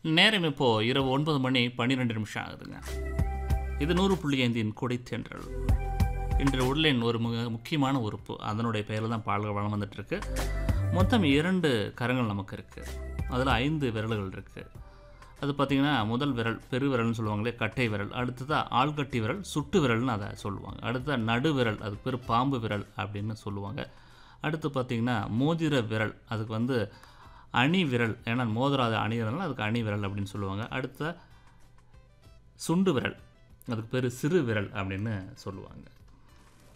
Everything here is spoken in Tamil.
நேரம் இப்போது இரவு ஒன்பது மணி பன்னிரெண்டு நிமிஷம் ஆகுதுங்க இது நூறு புள்ளி ஐந்தின் கொடைத்தென்றல் இன்று உடலின் ஒரு மிக முக்கியமான உறுப்பு அதனுடைய பெயரில் தான் பால்கள் வளம் வந்துட்டுருக்கு மொத்தம் இரண்டு கரங்கள் நமக்கு இருக்குது அதில் ஐந்து விரல்கள் இருக்குது அது பார்த்திங்கன்னா முதல் விரல் பெரு விரல்னு சொல்லுவாங்களே கட்டை விரல் அடுத்ததாக ஆள்கட்டி விரல் சுட்டு விரல்னு அதை சொல்லுவாங்க அடுத்ததாக நடு விரல் அது பேர் பாம்பு விரல் அப்படின்னு சொல்லுவாங்க அடுத்து பார்த்திங்கன்னா மோதிர விரல் அதுக்கு வந்து அணி விரல் ஏன்னா மோதிராத அணி விரல்னா அதுக்கு அணி விரல் அப்படின்னு சொல்லுவாங்க அடுத்த சுண்டு விரல் அதுக்கு பேர் சிறு விரல் அப்படின்னு சொல்லுவாங்க